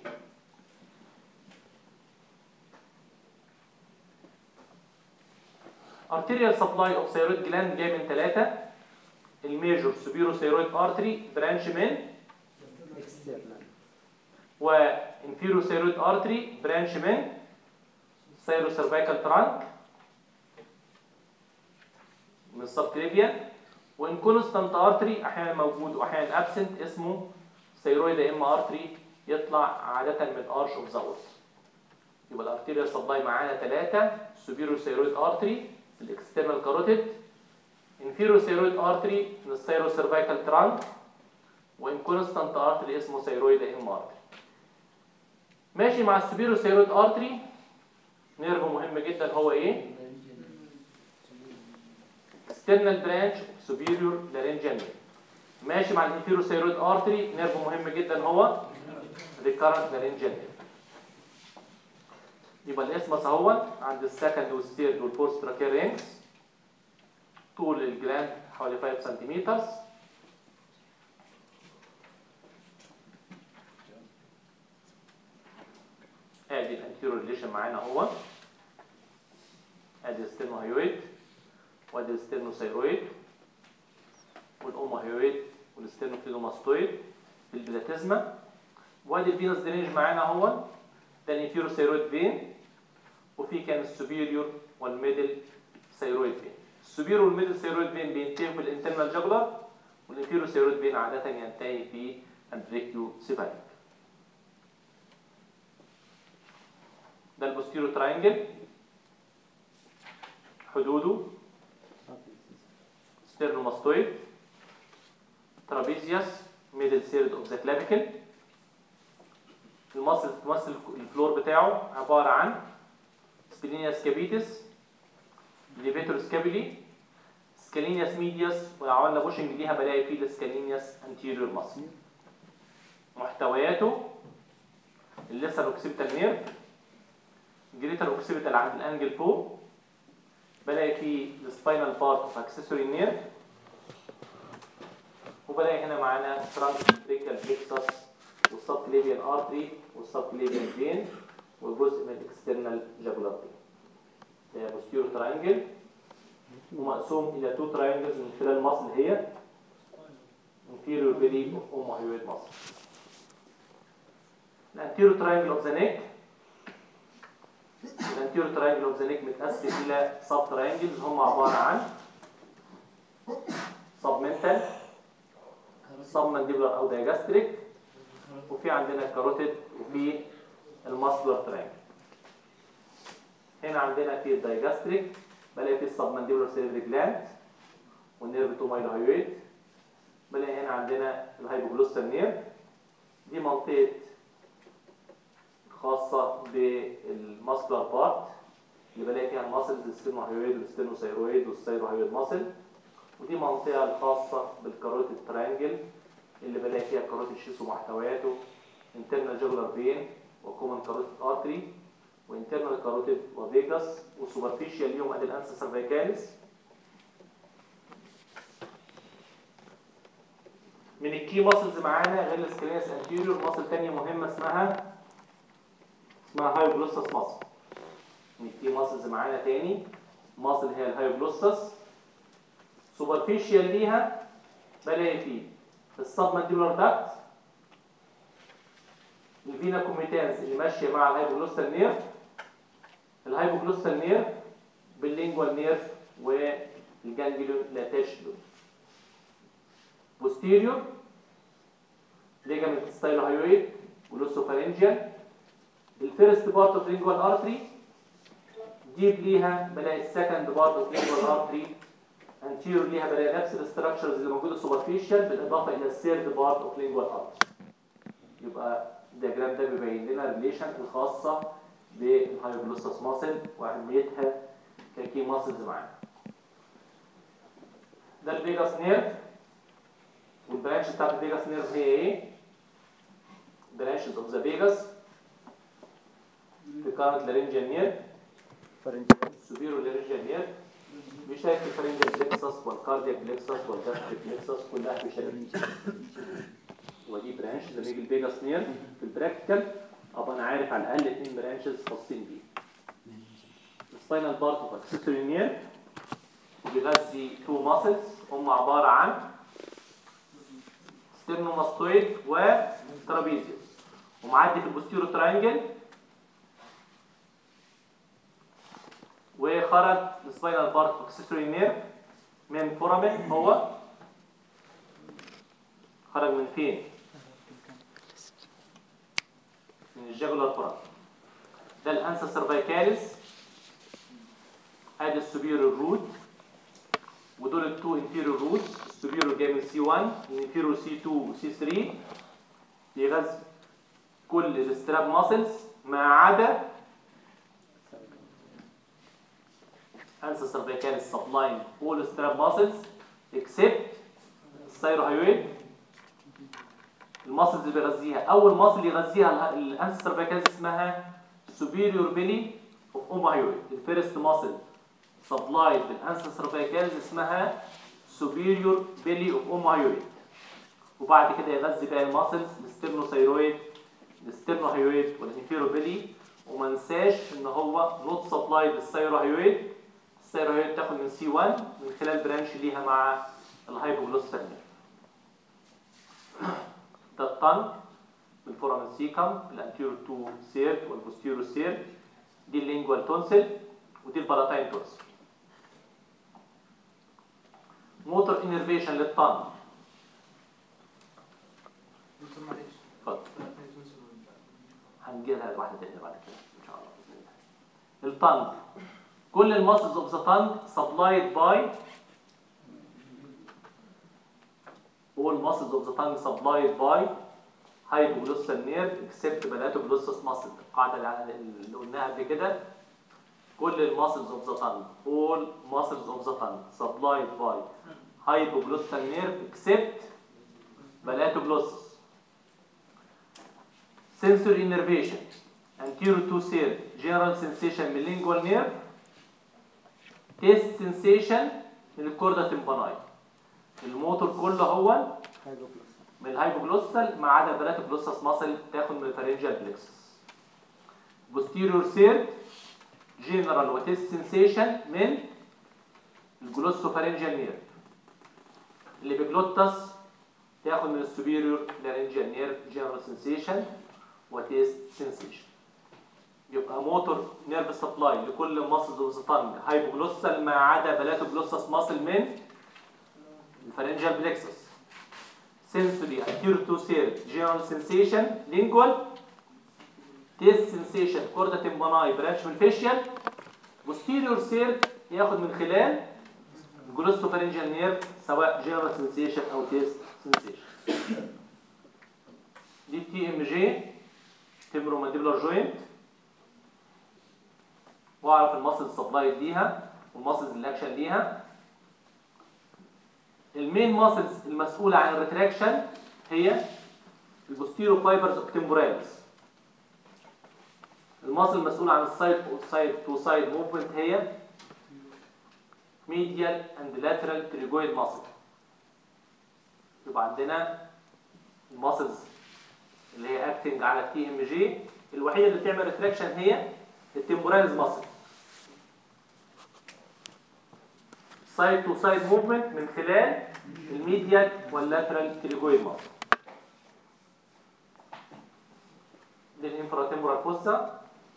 arterial supply of thyroid gland جاي من ثلاثة الميجور سوبيرو ثيرويد ارتري برانش من external وانفيرو ثيرويد ارتري برانش من سيرو سيرفيكال ترانك من السبكليفيا وانكونستانت ارتري احيانا موجود واحيانا ابسنت اسمه ثيرويد ام ارتري يطلع عاده من ارش اوف زاورز يبقى الارتيريال سبلاي معانا ثلاثه سوبيرو ثيرويد ارتري الاكسترنال كاروتيد انفيرو ثيرويد ارتري من السيرو سيرفيكال ترانك وانكونستانت ارتري اسمه ثيرويد ام ارتري ماشي مع السوبيرو ثيرويد ارتري نيرف مهم جدا هو ايه external branch of superior laryngeal nerve ماشي مع الانفيرو ثيرويد ارتري نيرف مهم جدا هو recurrent laryngeal nerve يبقى الاسمس اهو عند السكند والثيرد والفورث تراكير رينجز طول الجلاند حوالي 5 سنتيمتر ادي الانتيرو ريليشن معانا اهو ادي الستيرنوهيويد وادي الستيرنوثايرويد والاوموهيويد والستيرنوفليدوماستويد البلاتيزما وادي الفينوس درينج معانا اهو ده الانفيرو ثايرويد فين وفي كان السوبيريور والميدل ثايرويد فين السوبيريور والميدل ثايرويد فين بينتهي في الانترنال جاجولار والانفيرو ثايرويد فين عاده ينتهي في البريكيو سيفاليك ده البوستيرو تراينجل حدوده ستيرنوماستويد ترابيزيوس ميدل سيرد اوف ذا كلافيكل المصل تمثل الفلور بتاعه عبارة عن سبلينيا سكابيتس ليفيتور سكابيلي سكالينياس ميدياس ولو عملنا بوشنج ليها بلاقي فيه السكالينياس انتيريور ماسل محتوياته الليسر اوكسيبيتال نيرف جريتر اوكسيبيتال عند الانجل فوق بلاقي فيه السباينال بارت اوف اكسسوري نيرف وبلاقي هنا معانا ترانسفيكال بليكسس والسب كليفيان ارتري والسب كليفيان فين وجزء من الاكسترنال جاجولار فين ده بوستيرو ترانجل ومقسوم الى تو تراينجلز من خلال مصل هي inferior belly of omohyoid muscle الانتيرو تراينجل اوف ذا نيك الانتيرو تراينجل اوف ذا نيك متقسم الى سب تراينجلز هم عباره عن سب منتال سب مانديبولار او دايجاستريك وفي عندنا الكاروتيد وفي الماسكولار تراينجل هنا عندنا في الدايجاستريك بلاقي في السبمانديبولار سيرفري جلاند والنيرف تومايلوهيويد بلاقي هنا عندنا الهايبوجلوستال نيرف دي منطقة خاصة بالماسكولار بارت اللي بلاقي فيها الماسلز الستينوهيويد والستينوثايرويد والثايروهيويد ماسل ودي منطقة الخاصة بالكاروتيد ترانجل اللي بلاقي فيها كاروتيد شيس ومحتوياته internal jugular vein وكومن كاروتيد ارتري وانترنال كاروتيد وفيجاس وسوبرفيشال ليهم ادي الانسا سيرفيكاليس من الكي ماسلز معانا غير السكلينس انتيريور ماسل تانية مهمة اسمها اسمها هايوجلوسس ماسل من الكي ماسلز معانا تاني ماسل هي الهايوجلوسس سوبرفيشال ليها بلاقي فيه السبمانديبولار داكت الفينا كوميتانس اللي ماشيه مع الهايبوجلوستال نيرف الهايبوجلوستال نيرف باللينجوال نيرف والجانجليون لاتاشلو بوستيريور ليجامنت ستايلوهايويد ولوسوفارنجيال الفيرست بارت اوف لينجوال ارتري ديب ليها بلاقي السكند بارت اوف لينجوال ارتري انتيريور ليها بلاقي نفس الاستراكشرز اللي موجوده سوبرفيشال بالاضافه الى الثيرد بارت اوف لينجوال ارتري يبقى الدياجرام ده بيبين لنا الريليشن الخاصه بالهايبولوسس ماسل واهميتها ككي ماسلز معانا ده الفيجاس نيرف والبرانش بتاعت الفيجاس نيرف هي ايه؟ برانشز اوف ذا فيجاس في كارنت لارنجيال نيرف فرنجيال سوبيرو لارنجيال نيرف بيشارك في الفرنجيال بلكسس والكاردياك بلكسس والجاستريك بلكسس كلها بيشارك ودي برانش لما يجي الفيجاس نيرف في البراكتيكال ابقى انا عارف على الاقل اثنين برانشز خاصين بيه السباينال بارت اوف اكسسوري نيرف بيغذي تو ماسلز هم عباره عن ستيرنوماستويد وترابيزيوس ومعدي في البوستيرو تراينجل وخرج السباينال بارت اوف اكسسوري نيرف من فورامين هو خرج من فين؟ من الجاجولار فورامين ده الانسا سيرفيكاليس ادي السوبيريور روت ودول التو انتيريور روتس السوبيريور جاي من سي 1 الانفيريور سي 2 وسي 3 يغذي كل الاستراب ماسلز ما عدا انسا سيرفيكاليس سبلاين all strap muscles except الثايروهايويد الماسلز اللي بيغذيها اول ماسل يغذيها الانسا سيرفيكاليس اسمها superior belly of omohyoid الفيرست ماسل سبلايد بالانسا سيرفيكاليس اسمها superior belly of omohyoid وبعد كده يغذي باقي الماسلز الستيرنوثايرويد الستيرنوهايويد والانفيرو بيلي وما ننساش ان هو نوت سبلايد للثايروهايويد الثايروهايويد تاخد من سي 1 من خلال برانش ليها مع الهايبوجلوستال ده الطن بالفورامين سيكم الانتيرو تو سيرت والبوستيرو سيرت دي اللينجوال تونسل ودي البلاتاين تونسل موتور انرفيشن للطن دكتور معلش اتفضل هنجيلها لواحده تانية بعد كده ان شاء الله باذن الله التانج كل الماسلز اوف ذا تانج سبلايد باي all muscles of the tongue supplied by hypoglossal nerve except balatoglossus muscle القاعده اللي اللي قلناها قبل كده كل الماسلز اوف ذا تانج all muscles of the tongue supplied by hypoglossal nerve except palatoglossus sensory innervation anterior to third general sensation من lingual nerve taste sensation من الكوردا تمباناي الموتور كله هو هايبوكلوس من الهايبوجلوسال ما عدا البلاتوجلوسس ماسل تاخد من الفارنجال بلكسس posterior third general وتيست sensation من الجلوسوفارنجال نيرف اللي بجلوتس تاخد من السوبيريور لارنجال نيرف جنرال sensation وتيست sensation يبقى موتور نيرف سبلاي لكل ماسلز اوف ذا تانج هايبوجلوسال ما عدا بلاتوجلوسس ماسل من الفارنجال بلكسس sensory anterior to third general sensation lingual taste sensation chorda tympani branch من facial posterior third ياخد من خلال glossopharyngeal nerve سواء general sensation او taste sensation دي تي ام جي temporomandibular joint واعرف الماسلز سبلاي ليها والماسلز الاكشن ليها المين ماسلز المسؤولة عن الريتراكشن هي البوستيرو فايبرز اوف تمبوراليس الماسل المسؤولة عن السايد سايد تو سايد موفمنت هي ميديال اند لاترال تريجويد ماسل يبقى عندنا الماسلز اللي هي اكتنج على التي ام جي الوحيده اللي بتعمل ريتراكشن هي التمبوراليز ماسل سايد تو سايد موفمنت من خلال الميديال واللاترال تريجويد ماسل دي الانفراتمبرال فوسا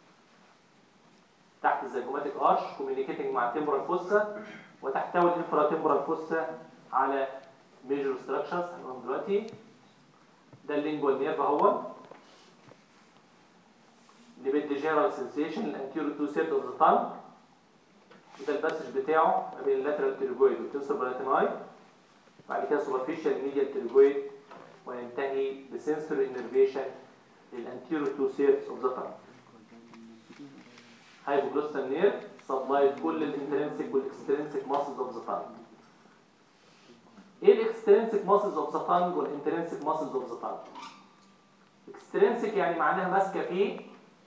تحت الزيجوماتيك ارش كوميونيكيتنج مع التمبرال فوسا وتحتوي الانفراتمبرال فوسا على ميجر ستراكشرز هنقولهم دلوقتي ده اللينجوال نيرف اهو اللي بيدي جنرال سنسيشن الانتيرو تو سيرد اوف ذا تانج وده الباسج بتاعه ما بين اللاترال تريجويد والتنسور بلاتيناي بعد كده سوبرفيشال ميديال تريجويد وينتهي بسنسوري انرفيشن للانتيرو تو سيرز اوف ذا تانج هايبوجلوسال نيرف سبلايد كل الانترنسيك والاكسترنسيك ماسلز اوف ذا تانج ايه الاكسترنسيك ماسلز اوف ذا تانج والانترنسيك ماسلز اوف ذا تانج اكسترنسيك يعني معناها ماسكه فيه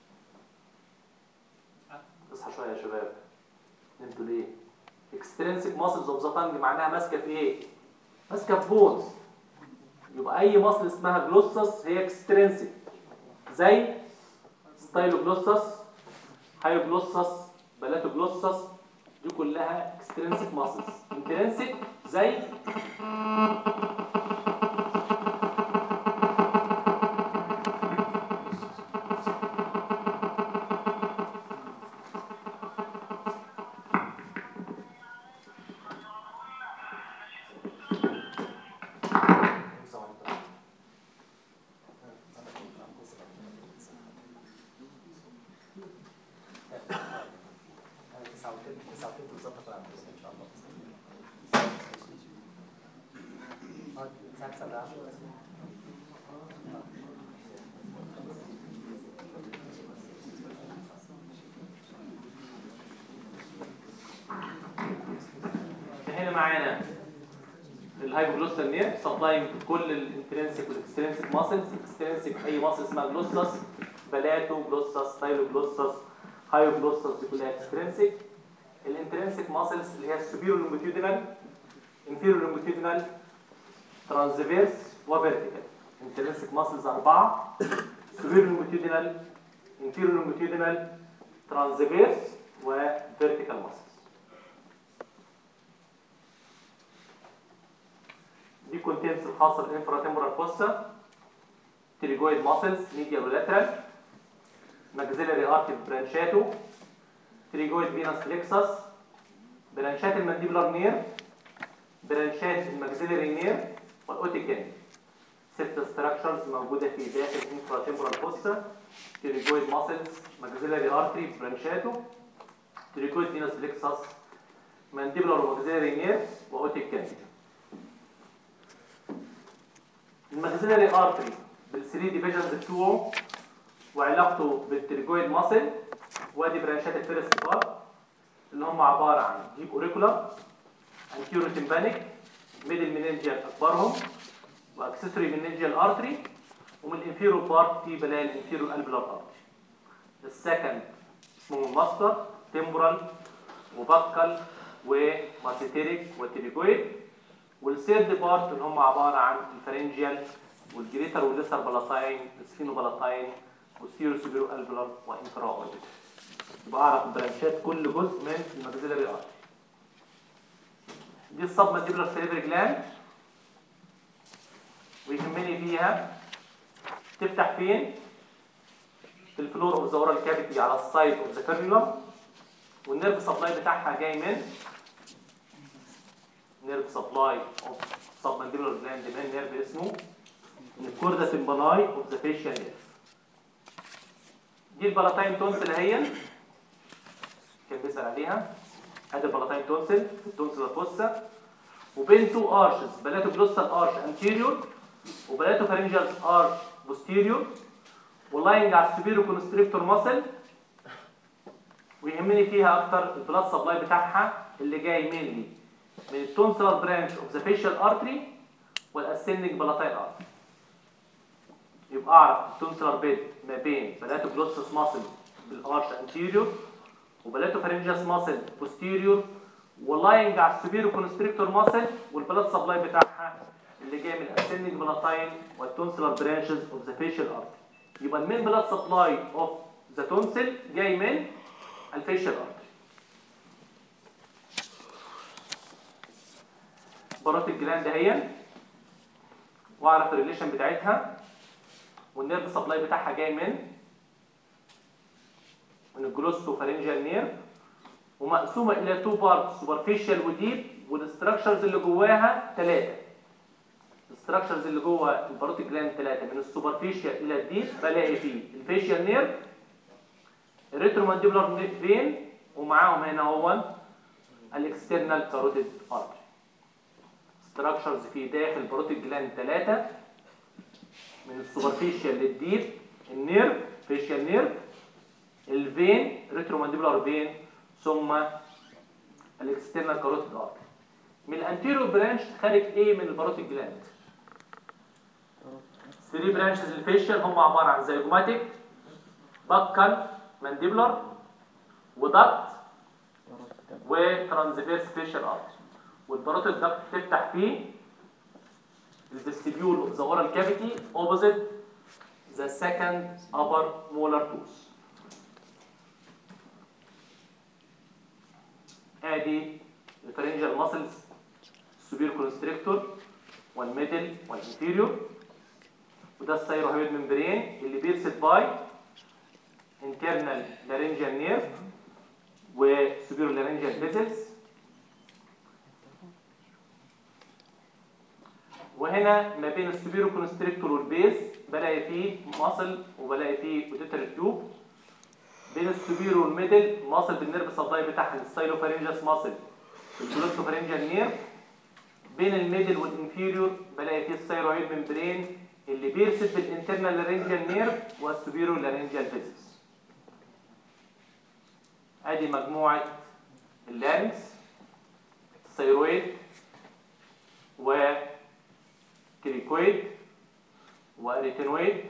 اصحى شويه يا شباب انتوا ليه اكسترنسيك ماسلز اوف ذا تانج معناها ماسكه في ايه ماسكه في بونز يبقى اي ماسل اسمها جلوسس هي اكسترنسيك زي ستايلوجلوسس هايوجلوسس بلاتوجلوسس دي كلها اكسترنسيك ماسلز انترنسيك زي هنا معانا الهايبوجلوسال نير سبلاينج كل الانترنسيك والاكسترنسيك ماسلز اكسترنسيك اي ماسل اسمها جلوسس بلاتو جلوسس ستايلو جلوسس هايوجلوسس دي كلها اكسترنسيك الانترنسيك ماسلز اللي هي السوبيرو لونجيتودينال انفيرو لونجيتودينال ترانسفيرس وفيرتيكال انترنسيك ماسلز اربعه سوبيرو لونجيتودينال انفيرو لونجيتودينال ترانسفيرس وفيرتيكال ماسلز دي كونتينتس الخاصه بالانفراتمبرال فوسا تريجويد ماسلز ميديال ولاترال ماكسيلاري ارتي برانشاتو تريجويد فينس بلكسس برانشات المانديبولار نير برانشات الماكسيلاري نير والاوتيكان ست ستراكشرز موجوده في داخل الانفراتمبرال فوسا تريجويد ماسلز ماكسيلاري ارتري برانشاتو تريجويد فينس بلكسس مانديبولار وماكسيلاري نير واوتيكان الماكسيلاري ارتري بالثري ديفيجنز بتوعه وعلاقته بالتريجويد ماسل وادي برانشات الفيرست بار اللي هم عباره عن ديب اوريكولار انتيرو تمبانيك ميدل مننجيال اكبرهم واكسسوري مننجيال ارتري ومن الانفيرو بارت في بلاقي الانفيرو البلار ارتري السكند اسمه ماستر تمبرال وبكال وماسيتيريك والتريكويد والسيرد بارت اللي هم عباره عن الفرنجيال والجريتر والليسر بلاتاين السفينو بلاتاين والسيرو سوبيرو البلار وانفرا اوربيتال يبقى اعرف برانشات كل جزء من الماكسيلاري ارتري دي الصب مانديبولار سيريبري جلاند ويهمني فيها تفتح فين في الفلور اوف ذا اورال كافيتي على السايد اوف ذا كاريولم والنيرف سبلاي بتاعها جاي من نيرف سبلاي اوف سب مانديبولار جلاند من نيرف اسمه الكوردا سيمباناي اوف ذا فيشيال نيرف دي البلاتاين تونسل اهي كان بيسأل عليها ادي البلاتاين تونسل التونسل الفوسا وبين تو ارشز بلاتو جلوسال ارش انتيريور وبلاتو فارنجال ارش بوستيريور ولاينج على السوبيرو كونستريكتور ماسل ويهمني فيها اكتر البلاد سبلاي بتاعها اللي جاي مينلي من التونسلر برانش اوف ذا فيشال ارتري والاسندنج بلاتاين ارتري يبقى اعرف التونسلر بيد ما بين بلاتو جلوسس ماسل بالارش انتيريور وبلاتو فارنجاس ماسل بوستيريور ولاينج على السوبيرو كونستريكتور ماسل والبلاد سبلاي بتاعها اللي جاي من الاسندنج بلاتاين والتونسلر برانشز اوف ذا فيشال ارتري يبقى المين بلاد سبلاي اوف ذا تونسل جاي من الفيشال ارتري بارات الجلاند اهي واعرف الريليشن بتاعتها والنيرف سبلاي بتاعها جاي من من الجلوسو فارنجيال نيرف ومقسومه الى تو بارت سوبرفيشال وديب والاستراكشرز اللي جواها ثلاثه الاستراكشرز اللي جوه الباروتيك جلاند ثلاثه من السوبرفيشال الى الديب بلاقي فيه الفيشال نيرف الريترومانديبولار فين ومعاهم هنا هو الاكسترنال كاروتيد ارتري ستراكشرز في داخل الباروتيك جلاند ثلاثه من السوبرفيشال للديب النيرف فيشال نيرف الفين ريترومانديبولار فين ثم الاكسترنال كاروتيد ارتري من الانتيريور برانش خارج ايه من الباروتيك جلاند 3 برانشز الفيشال هم عباره عن زيجوماتيك بكال مانديبولار ودكت وترانزفيرس فيشال ارتري والباروتيد دكت تفتح فيه الفيستيبيول اوف ذا اورال كافيتي اوبوزيت ذا سكند upper molar tooth ادي الفرنجال ماسلز السوبير كونستريكتور والميدل والانفيريور وده السيروهيد ممبرين اللي بيرسد باي internal laryngeal nerve وسوبيرو laryngeal vessels وهنا ما بين السوبيرو كونستريكتور والبيس بلاقي فيه ماسل وبلاقي فيه اوديتري تيوب بين السوبيرو والميدل ماسل بالنيرف سبلاي بتاعها الستايلوفارنجس ماسل الجلوسوفارنجال نيرف بين الميدل والانفيريور بلاقي فيه الثيرويد ممبرين اللي بيرسل بالانترنال لارنجيال نيرف والسوبيرو لارنجيال فيزيس ادي مجموعه اللارنكس الثيرويد وكريكويد واريتينويد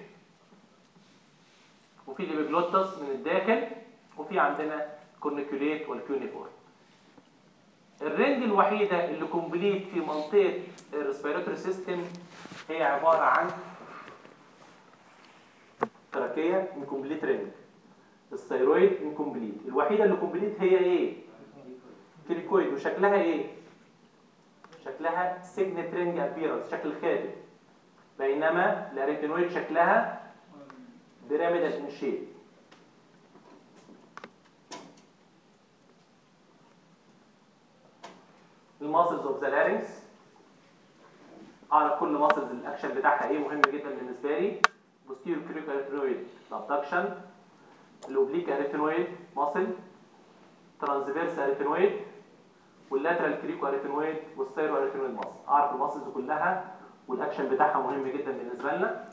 وفي الابيجلوتس من الداخل وفي عندنا كورنيكوليت والكيونيفور الرنج الوحيده اللي كومبليت في منطقه الريسبيراتوري سيستم هي عباره عن تراكيه انكمبليت رنج الثيرويد انكمبليت الوحيده اللي كومبليت هي ايه كريكويد وشكلها ايه شكلها سيجنت رينج ابيرنس شكل خاتم بينما الاريتينويد شكلها بيراميدال ان شيب الماسلز اوف ذا لارynx اعرف كل ماسلز الاكشن بتاعها ايه مهم جدا بالنسبه لي posterior cranial arachnoid الابدكشن الاوبليك اريتينويد ماسل ترانسفيرس اريتينويد واللاترال كريكو اريتينويد والسيرو اريتينويد ماسل اعرف الماسلز كلها والاكشن بتاعها مهم جدا بالنسبه لنا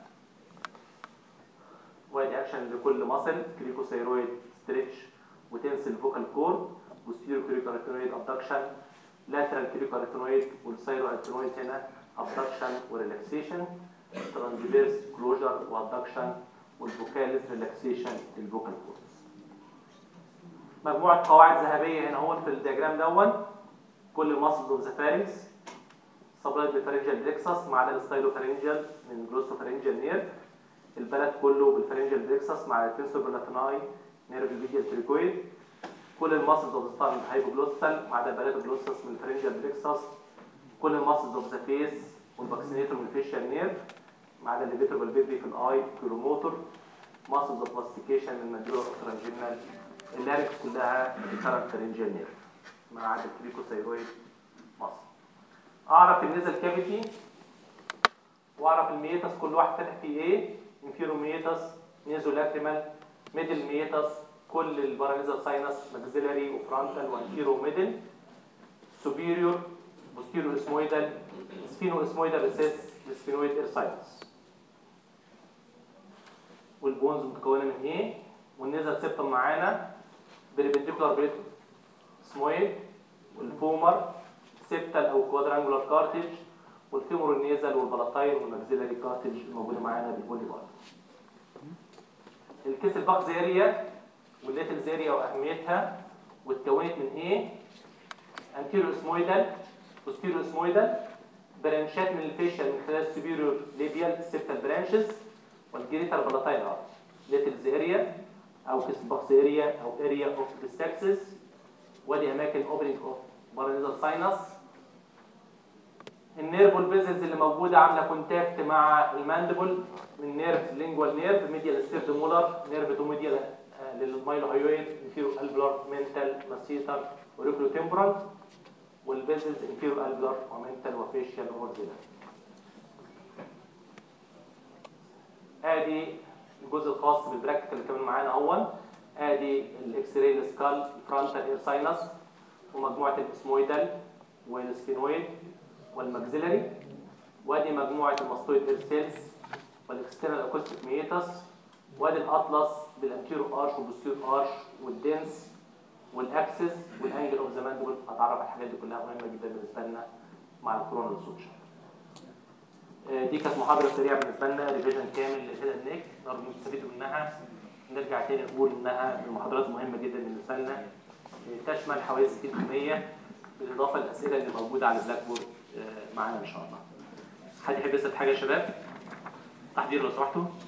وادي اكشن لكل ماسل كريكو سيرويد ستريتش وتنسل فوكال كورد posterior cricoarytenoid abduction lateral cricoarytenoid والسيروarytenoid هنا abduction وريلاكسيشن transverse closure وabduction والفوكاليس ريلاكسيشن الفوكال كوردز مجموعة قواعد ذهبية هنا هون في الدياجرام دون كل muscles of the pharynx سبلايد بالفرنجال بليكسس ما عدا الستايلوفرنجال من جلوسوفرنجال نيرف البلد كله بالفرنجال بليكسس مع التنسور بلاتيناي نيرف الفيديال تريكويد كل الماسلز اوف ذا ستار هايبوجلوسال ما عدا البلد جلوسس من الفرنجال بليكسس كل الماسلز اوف ذا فيس والفاكسينيتور من الفيشال نيرف ما عدا الليفيتور بالبيبي في الاي كيلوموتور ماسلز اوف ماستيكيشن من المانديبولار اوترانجينال اللاركس كلها بتشارك فرنجال نيرف ما عدا الكريكوثايرويد ماسل اعرف النزل كافيتي واعرف الميتس كل واحد فاتح فيه ايه انفيرو ميتس نيزو لاكريمال ميدل ميتس كل البارانيزال ساينس ماكسيلاري وفرونتال وانفيرو ميدل سوبيريور بوستيريو اسمويدال سفينو اسمويدال ريسيس للسفينويد اير ساينس والبونز متكونه من ايه والنزل سيبتم معانا بريبنديكولار بيت اسمويد والفومر سيبتال او كوادرانجولار كارتج والفيمور النيزل والبلاطاين والماكسيلاري كارتج الموجوده معانا بالبودي بارت الكيس الباكز اريا والليتلز اريا واهميتها واتكونت من ايه انتيريو اسمويدال بوستيريو اسمويدال برانشات من الفيشل من خلال السوبيريور ليبيال سيبتال برانشز والجريتال بلاطاين ارت ليتلز اريا او كيس باكس اريا او اريا اوف ديستاكسس ودي اماكن اوبننج اوف بارانيزال ساينس النيرف والفيزلز اللي موجوده عامله كونتاكت مع الماندبل من نيرف لينجوال نيرف ميديال ستيرد مولر نيرف تو ميديال للمايلو هايويد انفيرو البلار منتال مسيتر وريكلو تمبرال والفيزلز انفيرو البلار ومنتال وفيشيال ومورزيلا ادي الجزء الخاص بالبراكتيكال اللي كمان معانا اهون ادي الاكس راي السكال فرونتال اير ساينس ومجموعه الاسمويدال والسفينويد والماكسيلاري وادي مجموعه الماستويد اير سيلز والاكسترنال اكوستيك ميتس وادي الاطلس بالانتيرو ارش والبوستيرو ارش والدنس والاكسس والانجل اوف ذا ماندبل هتعرف على الحاجات دي كلها مهمه جدا بالنسبه لنا مع الكورونال سوتشر دي كانت محاضره سريعه بالنسبه لنا ريفيجن كامل للهيد اند نيك نقدر نستفيد منها نرجع تاني نقول انها من المحاضرات المهمه جدا بالنسبه لنا تشمل حوالي 60% بالاضافه للاسئله اللي موجوده على البلاك بورد معانا ان شاء الله حد يحب يسال حاجه يا شباب تحضير لو سمحتوا